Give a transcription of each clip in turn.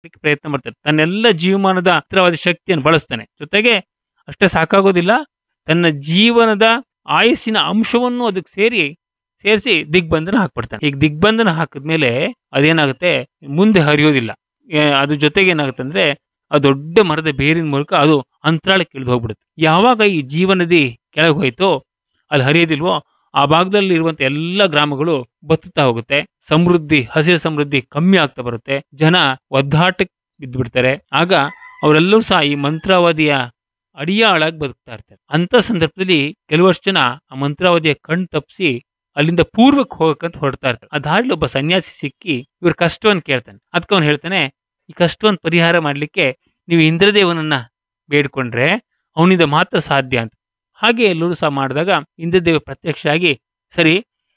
ಪ್ರಯತ್ನ ಮಾಡ್ತಾನೆ ತನ್ನೆಲ್ಲ ಜೀವಮಾನದ ಹತ್ರವಾದ ಶಕ್ತಿಯನ್ನು ಬಳಸ್ತಾನೆ ಜೊತೆಗೆ ಅಷ್ಟೇ ಸಾಕಾಗೋದಿಲ್ಲ ತನ್ನ ಜೀವನದ ಆಯಸ್ಸಿನ ಅಂಶವನ್ನು ಅದಕ್ಕೆ ಸೇರಿ ಸೇರಿಸಿ ದಿಗ್ಬಂಧನ ಹಾಕ್ಬಿಡ್ತಾನೆ ಈಗ ದಿಗ್ಬಂಧನ ಹಾಕಿದ್ಮೇಲೆ ಅದೇನಾಗುತ್ತೆ ಮುಂದೆ ಹರಿಯೋದಿಲ್ಲ ಏ- ಅದ್ರ ಜೊತೆಗೆ ಏನಾಗುತ್ತೆ ಅಂದ್ರೆ ಆ ದೊಡ್ಡ ಮರದ ಬೇರಿನ ಮೂಲಕ ಅದು ಅಂತರಾಳಕ್ಕೆ ಇಳಿದು ಹೋಗ್ಬಿಡುತ್ತೆ ಯಾವಾಗ ಈ ಜೀವನದಿ ಕೆಳಗೆ ಹೋಯ್ತೋ ಅಲ್ಲಿ ಹರಿಯೋದಿಲ್ವೋ ಆ ಭಾಗದಲ್ಲಿ ಇರುವಂತ ಎಲ್ಲ ಗ್ರಾಮಗಳು ಬತ್ತುತ್ತಾ ಹೋಗುತ್ತೆ ಸಮೃದ್ಧಿ ಹಸಿರು ಸಮೃದ್ಧಿ ಕಮ್ಮಿ ಆಗ್ತಾ ಬರುತ್ತೆ ಜನ ಒದ್ದಾಟಕ್ಕೆ ಬಿದ್ದು ಬಿಡ್ತಾರೆ ಆಗ ಅವರೆಲ್ಲರೂ ಸಹ ಈ ಮಂತ್ರಾವಧಿಯ ಅಡಿಯಾಳಾಗಿ ಬದುಕ್ತಾ ಇರ್ತಾರೆ ಅಂತ ಸಂದರ್ಭದಲ್ಲಿ ಕೆಲವಷ್ಟು ಜನ ಆ ಮಂತ್ರಾವಧಿಯ ಕಣ್ ತಪ್ಪಿಸಿ ಅಲ್ಲಿಂದ ಪೂರ್ವಕ್ಕೆ ಹೋಗಕ್ಕಂತ ಹೊರಡ್ತಾ ಇರ್ತಾರೆ ಆ ದಾರಿಲಿ ಒಬ್ಬ ಸನ್ಯಾಸಿ ಸಿಕ್ಕಿ ಇವ್ರ ಕಷ್ಟವನ್ನು ಕೇಳ್ತಾನೆ ಅದಕ್ಕೆ ಅವನು ಹೇಳ್ತಾನೆ ಈ ಕಷ್ಟವನ್ನು ಪರಿಹಾರ ಮಾಡ್ಲಿಕ್ಕೆ ನೀವು ಇಂದ್ರದೇವನನ್ನ ಬೇಡ್ಕೊಂಡ್ರೆ ಅವನಿಂದ ಮಾತ್ರ ಸಾಧ್ಯ ಅಂತ ಹಾಗೆ ಎಲ್ಲರೂ ಸಹ ಮಾಡಿದಾಗ ಇಂದ್ರದೇವ ಪ್ರತ್ಯಕ್ಷ ಆಗಿ ಸರಿ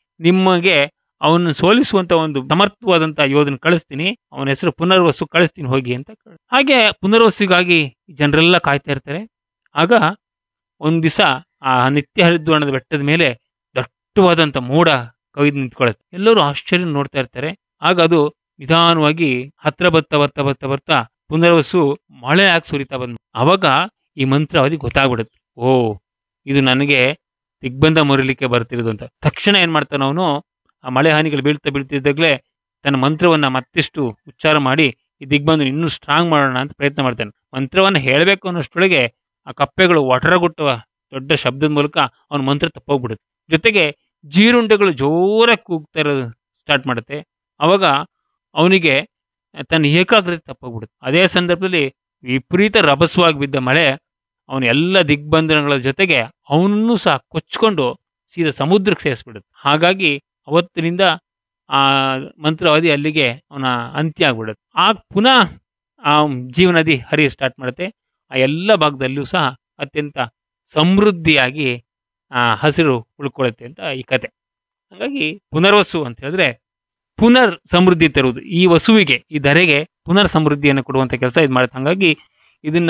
ನಿಮಗೆ ಅವನನ್ನು ಸೋಲಿಸುವಂತ ಒಂದು ಸಮರ್ಥವಾದಂತ ಯೋಧನ ಕಳಿಸ್ತೀನಿ ಅವನ ಹೆಸರು ಪುನರ್ವಸು ಕಳಿಸ್ತೀನಿ ಹೋಗಿ ಅಂತ ಕಳ್- ಹಾಗೆ ಪುನರ್ವಸಿಗಾಗಿ ಜನರೆಲ್ಲ ಕಾಯ್ತಾ ಇರ್ತಾರೆ ಆಗ ಒಂದ್ ದಿವಸ ಆ ನಿತ್ಯ ಹರಿದ್ವರ್ಣದ ಬೆಟ್ಟದ ಮೇಲೆ ದಟ್ಟವಾದಂತ ಮೋಡ ಕವಿದು ನಿಂತ್ಕೊಳ್ಳುತ್ತೆ ಎಲ್ಲರೂ ಆಶ್ಚರ್ಯ ನೋಡ್ತಾ ಇರ್ತಾರೆ ಆಗ ಅದು ನಿಧಾನವಾಗಿ ಹತ್ರ ಬರ್ತಾ ಬರ್ತಾ ಬರ್ತಾ ಬರ್ತಾ ಪುನರ್ವಸು ಮಳೆ ಆಗಿ ಸುರಿತಾ ಬಂದ್ ಅವಾಗ ಈ ಮಂತ್ರ ಅವಧಿಗೆ ಗೊತ್ತಾಗ್ಬಿಡುತ್ತೆ ಓ ಇದು ನನಗೆ ದಿಗ್ಬಂಧ ಮುರಿಲಿಕ್ಕೆ ಬರ್ತಿರೋದು ಅಂತ ತಕ್ಷಣ ಏನ್ ಮಾಡ್ತಾನ ಅವನು ಆ ಮಳೆ ಹಾನಿಗಳು ಬೀಳ್ತಾ ಬೀಳ್ತಿದ್ದಾಗಲೇ ತನ್ನ ಮಂತ್ರವನ್ನ ಮತ್ತಿಷ್ಟು ಉಚ್ಚಾರ ಮಾಡಿ ಈ ದಿಗ್ಬಂಧನ ಇನ್ನೂ ಸ್ಟ್ರಾಂಗ್ ಮಾಡೋಣ ಅಂತ ಪ್ರಯತ್ನ ಮಾಡ್ತಾನೆ ಮಂತ್ರವನ್ನ ಹೇಳಬೇಕು ಅನ್ನೋಷ್ಟೊಳಗೆ ಆ ಕಪ್ಪೆಗಳು ಒಟರಗುಟ್ಟುವ ದೊಡ್ಡ ಶಬ್ದದ ಮೂಲಕ ಅವನ ಮಂತ್ರ ತಪ್ಪೋಗ್ಬಿಡುತ್ತೆ ಜೊತೆಗೆ ಜೀರುಂಡೆಗಳು ಜೋರಾಗಿ ಕೂಗ್ತಾ ಇರೋದು ಸ್ಟಾರ್ಟ್ ಮಾಡುತ್ತೆ ಅವಾಗ ಅವನಿಗೆ ತನ್ನ ಏಕಾಗ್ರತೆ ತಪ್ಪೋಗ್ಬಿಡುತ್ತೆ ಅದೇ ಸಂದರ್ಭದಲ್ಲಿ ವಿಪರೀತ ರಭಸವಾಗಿ ಬಿದ್ದ ಮಳೆ ಅವನ ಎಲ್ಲ ದಿಗ್ಬಂಧನಗಳ ಜೊತೆಗೆ ಅವನನ್ನು ಸಹ ಕೊಚ್ಕೊಂಡು ಸೀದಾ ಸಮುದ್ರಕ್ಕೆ ಸೇರಿಸ್ಬಿಡುತ್ತೆ ಹಾಗಾಗಿ ಅವತ್ತಿನಿಂದ ಆ ಮಂತ್ರ ಅವಧಿ ಅಲ್ಲಿಗೆ ಅವನ ಅಂತ್ಯ ಆಗ್ಬಿಡುತ್ತೆ ಆಗ ಪುನಃ ಆ ಜೀವನದಿ ಹರಿಯ ಸ್ಟಾರ್ಟ್ ಮಾಡುತ್ತೆ ಆ ಎಲ್ಲ ಭಾಗದಲ್ಲಿಯೂ ಸಹ ಅತ್ಯಂತ ಸಮೃದ್ಧಿಯಾಗಿ ಆ ಹಸಿರು ಉಳ್ಕೊಳ್ಳುತ್ತೆ ಅಂತ ಈ ಕತೆ ಹಾಗಾಗಿ ಪುನರ್ವಸು ಅಂತ ಹೇಳಿದ್ರೆ ಪುನರ್ ಸಮೃದ್ಧಿ ತರುವುದು ಈ ವಸುವಿಗೆ ಈ ಧರೆಗೆ ಪುನರ್ ಸಮೃದ್ಧಿಯನ್ನು ಕೊಡುವಂತ ಕೆಲಸ ಇದು ಮಾಡುತ್ತೆ ಹಾಗಾಗಿ ಇದನ್ನ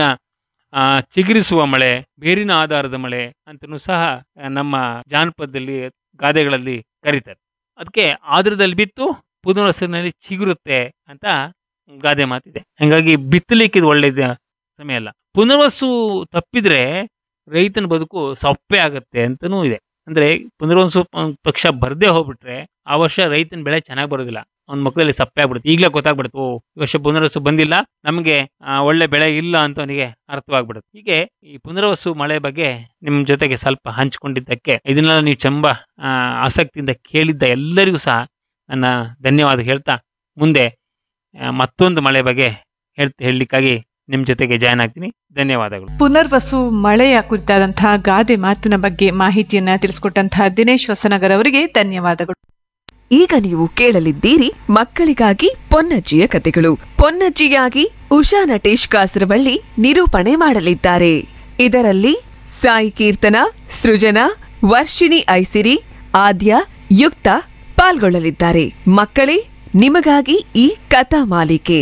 ಆ ಚಿಗುರಿಸುವ ಮಳೆ ಬೇರಿನ ಆಧಾರದ ಮಳೆ ಅಂತನೂ ಸಹ ಆ, ನಮ್ಮ ಜಾನಪದದಲ್ಲಿ ಗಾದೆಗಳಲ್ಲಿ ಕರೀತಾರೆ ಅದಕ್ಕೆ ಆದ್ರದಲ್ಲಿ ಬಿತ್ತು ಪುನರ್ವಸಿನಲ್ಲಿ ಚಿಗುರುತ್ತೆ ಅಂತ ಗಾದೆ ಮಾತಿದೆ ಹಂಗಾಗಿ ಬಿತ್ತಲಿಕ್ಕೆ ಇದು ಒಳ್ಳೇದ ಸಮಯ ಅಲ್ಲ ಪುನರ್ವಸು ತಪ್ಪಿದ್ರೆ ರೈತನ ಬದುಕು ಸಪ್ಪೆ ಆಗತ್ತೆ ಅಂತನೂ ಇದೆ ಅಂದ್ರೆ ಪುನರ್ವಸು ಪ- ಪಕ್ಷ ಬರ್ದೇ ಹೋಗ್ಬಿಟ್ರೆ ಆ ವರ್ಷ ರೈತನ ಬೆಳೆ ಚೆನ್ನಾಗಿ ಬರೋದಿಲ್ಲ ಅವ್ನ ಮಕ್ಕಳಲ್ಲಿ ಸಪ್ಪೆ ಆಗ್ಬಿಡುತ್ತೆ ಈಗಲೇ ಗೊತ್ತಾಗ್ಬಿಡುತ್ತೆ ಓ ಈ ವರ್ಷ ಪುನರ್ವಸು ಬಂದಿಲ್ಲ ನಮಗೆ ಆ, ಒಳ್ಳೆ ಬೆಳೆ ಇಲ್ಲ ಅಂತ ಅವನಿಗೆ ಅರ್ಥವಾಗ್ಬಿಡುತ್ತೆ ಹೀಗೆ ಈ ಪುನರ್ವಸು ಮಳೆ ಬಗ್ಗೆ ನಿಮ್ ಜೊತೆಗೆ ಸ್ವಲ್ಪ ಹಂಚಿಕೊಂಡಿದ್ದಕ್ಕೆ ಇದನ್ನೆಲ್ಲ ನೀವು ಚಂಬ ಆ, ಆಸಕ್ತಿಯಿಂದ ಕೇಳಿದ್ದ ಎಲ್ಲರಿಗೂ ಸಹ ನನ್ನ ಧನ್ಯವಾದ ಹೇಳ್ತಾ ಮುಂದೆ ಆ, ಮತ್ತೊಂದು ಮಳೆ ಬಗ್ಗೆ ಹೇಳ್ ಹೇಳಲಿಕ್ಕಾಗಿ ನಿಮ್ ಜೊತೆಗೆ ಜಾಯ್ನ್ ಆಗ್ತೀನಿ ಧನ್ಯವಾದಗಳು ಪುನರ್ವಸು ಮಳೆಯ ಕುರಿತಾದಂತಹ ಗಾದೆ ಮಾತಿನ ಬಗ್ಗೆ ಮಾಹಿತಿಯನ್ನ ತಿಳಿಸಿಕೊಟ್ಟಂತಹ ದಿನೇಶ್ ಹೊಸನಗರ್ ಅವರಿಗೆ ಧನ್ಯವಾದಗಳು ಈಗ ನೀವು ಕೇಳಲಿದ್ದೀರಿ ಮಕ್ಕಳಿಗಾಗಿ ಪೊನ್ನಜ್ಜಿಯ ಕತೆಗಳು ಪೊನ್ನಜ್ಜಿಯಾಗಿ ಉಷಾ ನಟೇಶ್ ಕಾಸರವಳ್ಳಿ ನಿರೂಪಣೆ ಮಾಡಲಿದ್ದಾರೆ ಇದರಲ್ಲಿ ಸಾಯಿ ಕೀರ್ತನ ಸೃಜನಾ ವರ್ಷಿಣಿ ಐಸಿರಿ ಆದ್ಯ ಯುಕ್ತ ಪಾಲ್ಗೊಳ್ಳಲಿದ್ದಾರೆ ಮಕ್ಕಳೇ ನಿಮಗಾಗಿ ಈ ಕಥಾ ಮಾಲಿಕೆ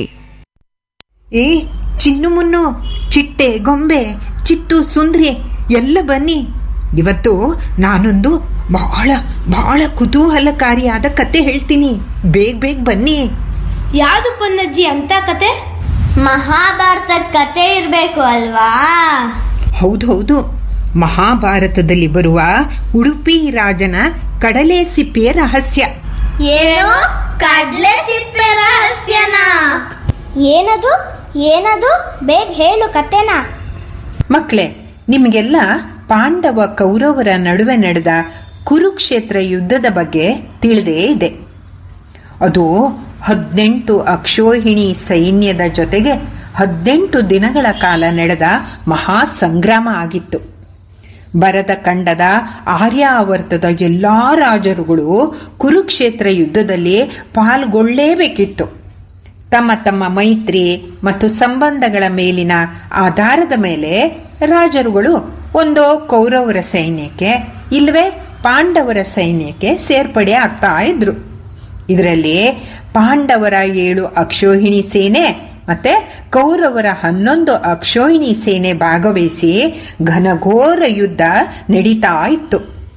ಏ ಚಿನ್ನು ಮುನ್ನು ಚಿಟ್ಟೆ ಗೊಂಬೆ ಚಿತ್ತು ಸುಂದ್ರಿ ಎಲ್ಲ ಬನ್ನಿ ಇವತ್ತು ನಾನೊಂದು ಬಹಳ ಬಹಳ ಕುತೂಹಲಕಾರಿಯಾದ ಕತೆ ಹೇಳ್ತೀನಿ ಬೇಗ ಬೇಗ ಬನ್ನಿ ಯಾವುದು ಪೊನ್ನಜ್ಜಿ ಅಂತ ಕತೆ ಮಹಾಭಾರತದ ಕತೆ ಇರಬೇಕು ಅಲ್ವಾ ಹೌದು ಹೌದು ಮಹಾಭಾರತದಲ್ಲಿ ಬರುವ ಉಡುಪಿ ರಾಜನ ಕಡಲೆ ಸಿಪ್ಪಿಯ ರಹಸ್ಯ ಏನು ಕಡ್ಲೆ ಸಿಪ್ಪೆ ರಹಸ್ಯನ ಏನದು ಏನದು ಬೇಗ ಹೇಳು ಕತೆನ ಮಕ್ಕಳೇ ನಿಮಗೆಲ್ಲ ಪಾಂಡವ ಕೌರವರ ನಡುವೆ ನಡೆದ ಕುರುಕ್ಷೇತ್ರ ಯುದ್ಧದ ಬಗ್ಗೆ ತಿಳಿದೇ ಇದೆ ಅದು ಹದಿನೆಂಟು ಅಕ್ಷೋಹಿಣಿ ಸೈನ್ಯದ ಜೊತೆಗೆ ಹದಿನೆಂಟು ದಿನಗಳ ಕಾಲ ನಡೆದ ಮಹಾ ಸಂಗ್ರಾಮ ಆಗಿತ್ತು ಭರತ ಖಂಡದ ಆರ್ಯಾವರ್ತದ ಎಲ್ಲಾ ರಾಜರುಗಳು ಕುರುಕ್ಷೇತ್ರ ಯುದ್ಧದಲ್ಲಿ ಪಾಲ್ಗೊಳ್ಳಲೇಬೇಕಿತ್ತು ತಮ್ಮ ತಮ್ಮ ಮೈತ್ರಿ ಮತ್ತು ಸಂಬಂಧಗಳ ಮೇಲಿನ ಆಧಾರದ ಮೇಲೆ ರಾಜರುಗಳು ಒಂದೋ ಕೌರವರ ಸೈನ್ಯಕ್ಕೆ ಇಲ್ಲವೇ ಪಾಂಡವರ ಸೈನ್ಯಕ್ಕೆ ಸೇರ್ಪಡೆ ಆಗ್ತಾ ಇದ್ರು ಇದರಲ್ಲಿ ಪಾಂಡವರ ಏಳು ಅಕ್ಷೋಹಿಣಿ ಸೇನೆ ಮತ್ತೆ ಕೌರವರ ಹನ್ನೊಂದು ಅಕ್ಷೋಹಿಣಿ ಸೇನೆ ಭಾಗವಹಿಸಿ ಘನಘೋರ ಯುದ್ಧ ನಡೀತಾ ಇತ್ತು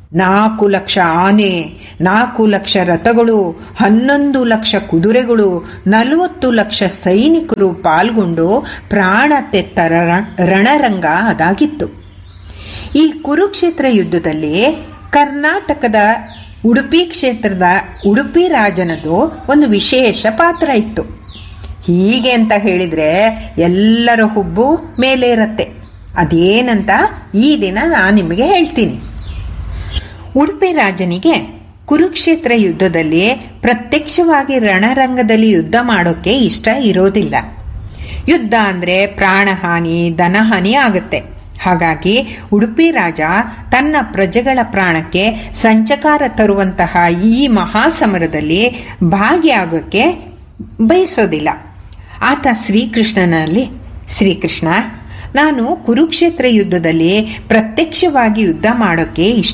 ನಾಲ್ಕು ಲಕ್ಷ ಆನೆ ನಾಲ್ಕು ಲಕ್ಷ ರಥಗಳು ಹನ್ನೊಂದು ಲಕ್ಷ ಕುದುರೆಗಳು ನಲವತ್ತು ಲಕ್ಷ ಸೈನಿಕರು ಪಾಲ್ಗೊಂಡು ಪ್ರಾಣ ತೆತ್ತ ರ- ರಣರಂಗ ಅದಾಗಿತ್ತು ಈ ಕುರುಕ್ಷೇತ್ರ ಯುದ್ಧದಲ್ಲಿ ಕರ್ನಾಟಕದ ಉಡುಪಿ ಕ್ಷೇತ್ರದ ಉಡುಪಿ ರಾಜನದು ಒಂದು ವಿಶೇಷ ಪಾತ್ರ ಇತ್ತು ಹೀಗೆ ಅಂತ ಹೇಳಿದರೆ ಎಲ್ಲರ ಹುಬ್ಬು ಮೇಲೆ ಇರುತ್ತೆ ಅದೇನಂತ ಈ ದಿನ ನಾನು ನಿಮಗೆ ಹೇಳ್ತೀನಿ ಉಡುಪಿ ರಾಜನಿಗೆ ಕುರುಕ್ಷೇತ್ರ ಯುದ್ಧದಲ್ಲಿ ಪ್ರತ್ಯಕ್ಷವಾಗಿ ರಣರಂಗದಲ್ಲಿ ಯುದ್ಧ ಮಾಡೋಕ್ಕೆ ಇಷ್ಟ ಇರೋದಿಲ್ಲ ಯುದ್ಧ ಅಂದರೆ ಪ್ರಾಣಹಾನಿ ಧನಹಾನಿ ಆಗುತ್ತೆ ಹಾಗಾಗಿ ಉಡುಪಿ ರಾಜ ತನ್ನ ಪ್ರಜೆಗಳ ಪ್ರಾಣಕ್ಕೆ ಸಂಚಕಾರ ತರುವಂತಹ ಈ ಮಹಾಸಮರದಲ್ಲಿ ಭಾಗಿಯಾಗೋಕ್ಕೆ ಬಯಸೋದಿಲ್ಲ ಆತ ಶ್ರೀಕೃಷ್ಣನಲ್ಲಿ ಶ್ರೀಕೃಷ್ಣ ನಾನು ಕುರುಕ್ಷೇತ್ರ ಯುದ್ಧದಲ್ಲಿ ಪ್ರತ್ಯಕ್ಷವಾಗಿ ಯುದ್ಧ ಮಾಡೋಕ್ಕೆ ಇಷ್ಟ